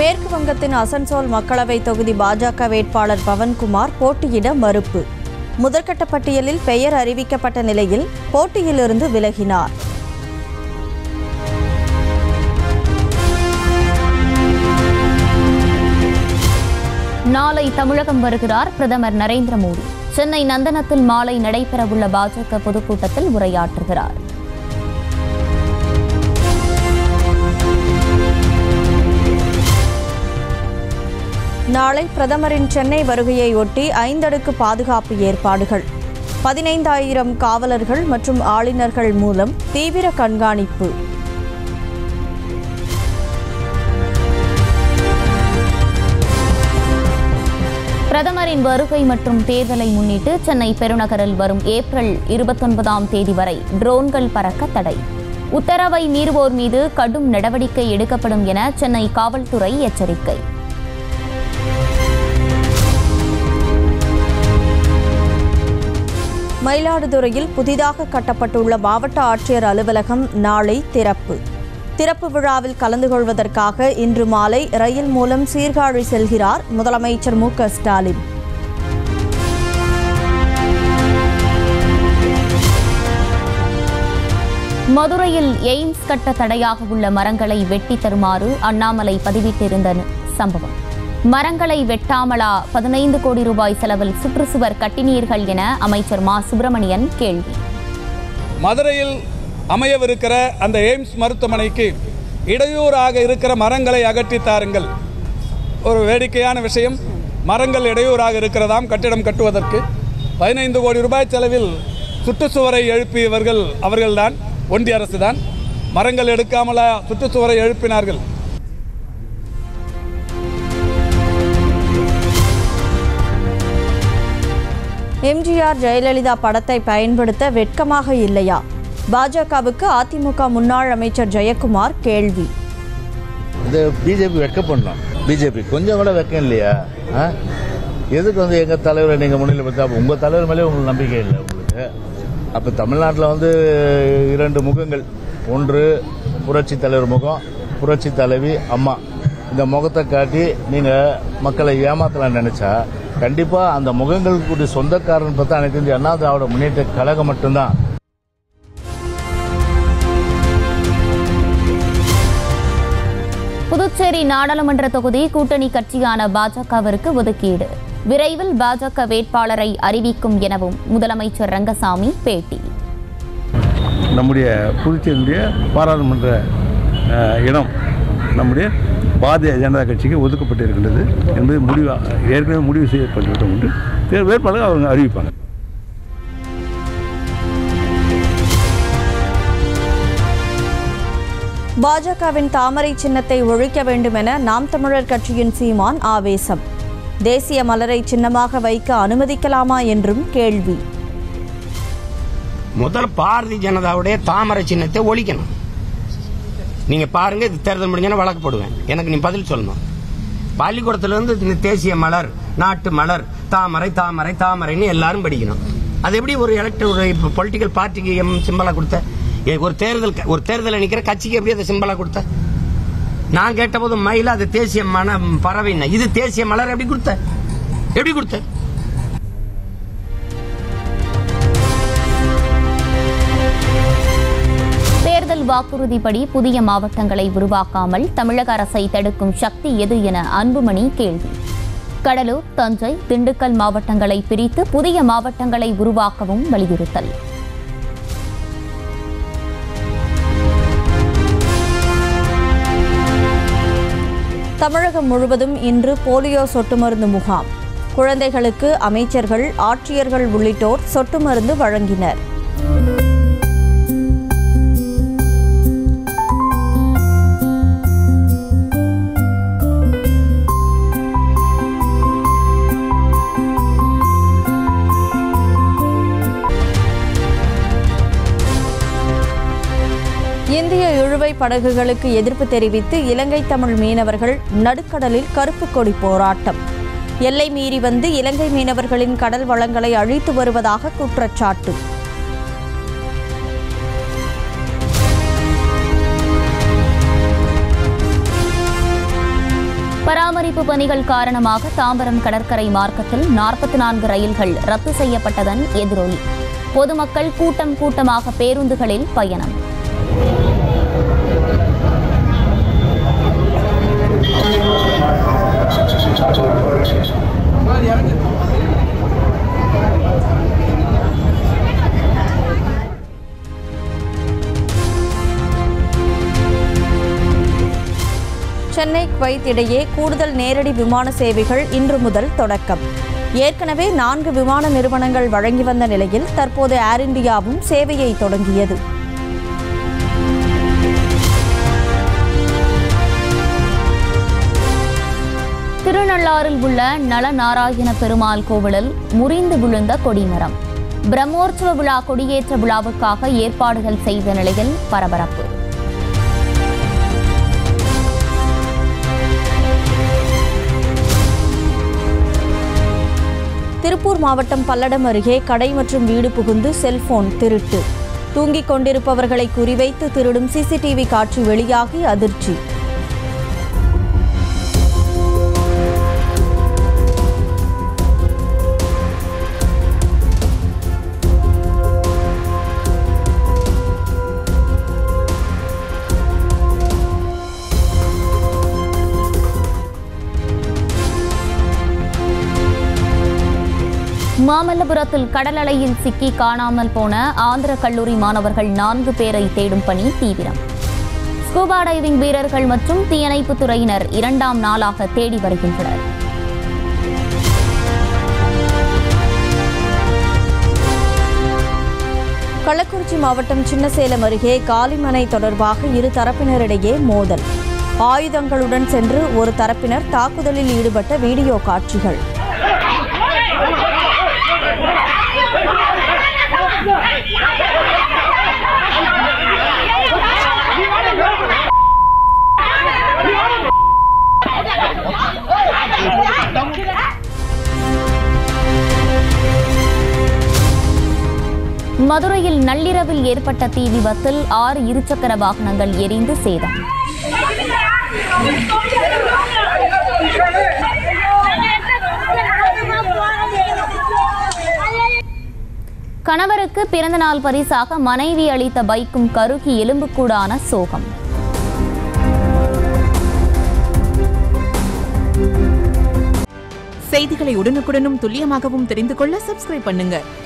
மேற்கு வங்கத்தின் அசன்சோல் மக்களவை தொகுதி பாஜக வேட்பாளர் பவன்குமார் போட்டியிட மறுப்பு முதற்கட்ட பட்டியலில் பெயர் அறிவிக்கப்பட்ட நிலையில் போட்டியிலிருந்து விலகினார் நாளை தமிழகம் வருகிறார் பிரதமர் நரேந்திர மோடி சென்னை நந்தனத்தில் மாலை நடைபெறவுள்ள பாஜக பொதுக்கூட்டத்தில் உரையாற்றுகிறார் நாளை பிரதமரின் சென்னை வருகையை ஒட்டி ஐந்தடுக்கு பாதுகாப்பு ஏற்பாடுகள் பதினைந்தாயிரம் காவலர்கள் மற்றும் ஆளுநர்கள் மூலம் தீவிர கண்காணிப்பு பிரதமரின் வருகை மற்றும் தேர்தலை முன்னிட்டு சென்னை பெருநகரில் வரும் ஏப்ரல் இருபத்தொன்பதாம் தேதி வரை ட்ரோன்கள் பறக்க தடை உத்தரவை மீறுவோர் மீது கடும் நடவடிக்கை எடுக்கப்படும் என சென்னை காவல்துறை எச்சரிக்கை மயிலாடுதுறையில் புதிதாக கட்டப்பட்டுள்ள மாவட்ட ஆட்சியர் அலுவலகம் நாளை திறப்பு திறப்பு விழாவில் கலந்து கொள்வதற்காக இன்று மாலை ரயில் மூலம் சீர்காழி செல்கிறார் முதலமைச்சர் மு க ஸ்டாலின் மதுரையில் எய்ம்ஸ் கட்ட தடையாக உள்ள மரங்களை வெட்டி தருமாறு அண்ணாமலை பதிவிட்டிருந்த சம்பவம் மரங்களை வெட்டாமலா பதினைந்து கோடி ரூபாய் செலவில் சுற்றுச்சுவர் கட்டினீர்கள் என அமைச்சர் மா சுப்பிரமணியன் கேள்வி மதுரையில் அமையவிருக்கிற அந்த எய்ம்ஸ் மருத்துவமனைக்கு இடையூறாக இருக்கிற மரங்களை அகற்றி தாருங்கள் ஒரு வேடிக்கையான விஷயம் மரங்கள் இடையூறாக இருக்கிறதாம் கட்டிடம் கட்டுவதற்கு பதினைந்து கோடி ரூபாய் செலவில் சுற்றுச்சுவரை எழுப்பியவர்கள் அவர்கள்தான் ஒன்றிய அரசு தான் மரங்கள் எடுக்காமலா சுற்றுச்சுவரை எழுப்பினார்கள் எம்ஜிஆர் ஜெயலலிதா படத்தை பயன்படுத்த வெட்கமாக இல்லையா பாஜகவுக்கு அதிமுக முன்னாள் அமைச்சர் ஜெயக்குமார் கேள்வி இது பிஜேபி வெட்க பண்ணலாம் பிஜேபி கொஞ்சம் கூட வெக்கம் இல்லையா ஆ? எதுக்கு வந்து எங்கள் தலைவரை நீங்கள் முன்னிலைப்படுத்த அப்போ உங்கள் தலைவர் மேலே உங்களுக்கு நம்பிக்கை இல்லை உங்களுக்கு அப்போ தமிழ்நாட்டில் வந்து இரண்டு முகங்கள் ஒன்று புரட்சி தலைவர் முகம் புரட்சி தலைவி அம்மா இந்த முகத்தை காட்டி நீங்கள் மக்களை ஏமாத்தலாம் நினச்சா கண்டிப்பாக அந்த முகங்களுக்கு கூடிய சொந்தக்காரன் பார்த்தா அனைத்து இந்திய அண்ணா திராவிட முன்னேற்ற கழகம் மட்டும்தான் புதுச்சேரி நாடாளுமன்ற தொகுதி கூட்டணி கட்சியான பாஜகவிற்கு ஒதுக்கீடு விரைவில் பாஜக வேட்பாளரை அறிவிக்கும் எனவும் முதலமைச்சர் ரங்கசாமி பேட்டி நம்முடைய புதுச்சேரியுடைய பாராளுமன்ற அஹ், இடம் நம்முடைய பாரதிய ஜனதா கட்சிக்கு ஒதுக்கப்பட்டிருக்கின்றது என்பது முடிவு ஏற்கனவே முடிவு செய்யப்பட்டுவிட்டோம் என்று தேர் வேட்பாளர்கள் அவங்க அறிவிப்பாங்க பாஜகவின் தாமரை சின்னத்தை ஒழிக்க வேண்டும் என நாம் தமிழர் கட்சியின் சீமான் ஆவேசம் தேசிய மலரை சின்னமாக வைக்க அனுமதிக்கலாமா என்றும் கேள்வி முதல்ல பாரதிய ஜனதாவுடைய தாமரை சின்னத்தை ஒழிக்கணும் நீங்க பாருங்க இது தேர்தல் முடிஞ்சோன்னா வழக்கு போடுவேன் எனக்கு நீ பதில் சொல்லணும் பள்ளிக்கூடத்துல இருந்து இந்த தேசிய மலர் நாட்டு மலர் தாமரை தாமரை தாமரைன்னு எல்லாரும் படிக்கணும் அது எப்படி ஒரு எலக்ட் ஒரு பொலிட்டிக்கல் பார்ட்டிக்கு எம் சிம்பலா கொடுத்த ஏ, ஒரு தேர்தல் ஒரு தேர்தல் நிக்கிற கட்சிக்கு எப்படி அதை சிம்பலா கொடுத்த நான் கேட்டபோது மயில அது தேசிய மன பறவைன்னா இது தேசிய மலர் எப்படி கொடுத்த எப்படி கொடுத்த தேர்தல் வாக்குறுதிப்படி புதிய மாவட்டங்களை உருவாக்காமல் தமிழக அரசை தடுக்கும் சக்தி எது என அன்புமணி கேள்வி கடலூர் தஞ்சை திண்டுக்கல் மாவட்டங்களை பிரித்து புதிய மாவட்டங்களை உருவாக்கவும் வலியுறுத்தல் தமிழகம் முழுவதும் இன்று போலியோ சொட்டு மருந்து முகாம் குழந்தைகளுக்கு அமைச்சர்கள் ஆட்சியர்கள் உள்ளிட்டோர் சொட்டு மருந்து வழங்கினர் இந்திய இழுவை படகுகளுக்கு எதிர்ப்பு தெரிவித்து இலங்கை தமிழ் மீனவர்கள் நடுக்கடலில் கருப்பு கொடி போராட்டம் எல்லை மீறி வந்து இலங்கை மீனவர்களின் கடல் வளங்களை அழித்து வருவதாக குற்றச்சாட்டு சீரமைப்பு பணிகள் காரணமாக தாம்பரம் கடற்கரை மார்க்கத்தில் நாற்பத்தி நான்கு ரயில்கள் ரத்து செய்யப்பட்டதன் எதிரொலி பொதுமக்கள் கூட்டம் கூட்டமாக பேருந்துகளில் பயணம் சென்னை குவைத் இடையே கூடுதல் நேரடி விமான சேவைகள் இன்று முதல் தொடக்கம் ஏற்கனவே நான்கு விமான நிறுவனங்கள் வழங்கி வந்த நிலையில் தற்போது ஏர் இந்தியாவும் சேவையை தொடங்கியது திருநள்ளாறில் உள்ள நலநாராயண பெருமாள் கோவிலில் முறிந்து விழுந்த கொடிமரம் பிரம்மோற்சவ விழா கொடியேற்ற விழாவுக்காக ஏற்பாடுகள் செய்த நிலையில் பரபரப்பு திருப்பூர் மாவட்டம் பல்லடம் அருகே கடை மற்றும் வீடு புகுந்து செல்போன் திருட்டு தூங்கிக் கொண்டிருப்பவர்களை குறிவைத்து திருடும் சிசிடிவி காட்சி வெளியாகி அதிர்ச்சி மாமல்லபுரத்தில் கடல் அலையில் சிக்கி காணாமல் போன ஆந்திர கல்லூரி மாணவர்கள் நான்கு பேரை தேடும் பணி தீவிரம் ஸ்கூபா டைவிங் வீரர்கள் மற்றும் தீயணைப்புத் துறையினர் இரண்டாம் நாளாக தேடி வருகின்றனர் கள்ளக்குறிச்சி மாவட்டம் சின்னசேலம் அருகே காலிமனை தொடர்பாக இரு தரப்பினரிடையே மோதல் ஆயுதங்களுடன் சென்று ஒரு தரப்பினர் தாக்குதலில் ஈடுபட்ட வீடியோ காட்சிகள் மதுரையில் நள்ளிரவில் ஏற்பட்ட தீ விபத்தில் ஆறு இருசக்கர வாகனங்கள் எரிந்து சேதம் கணவருக்கு பிறந்தநாள் பரிசாக மனைவி அளித்த பைக்கும் கருகி எலும்புக்கூடான சோகம் செய்திகளை உடனுக்குடனும் துல்லியமாகவும் தெரிந்து கொள்ள சப்ஸ்கிரைப் பண்ணுங்க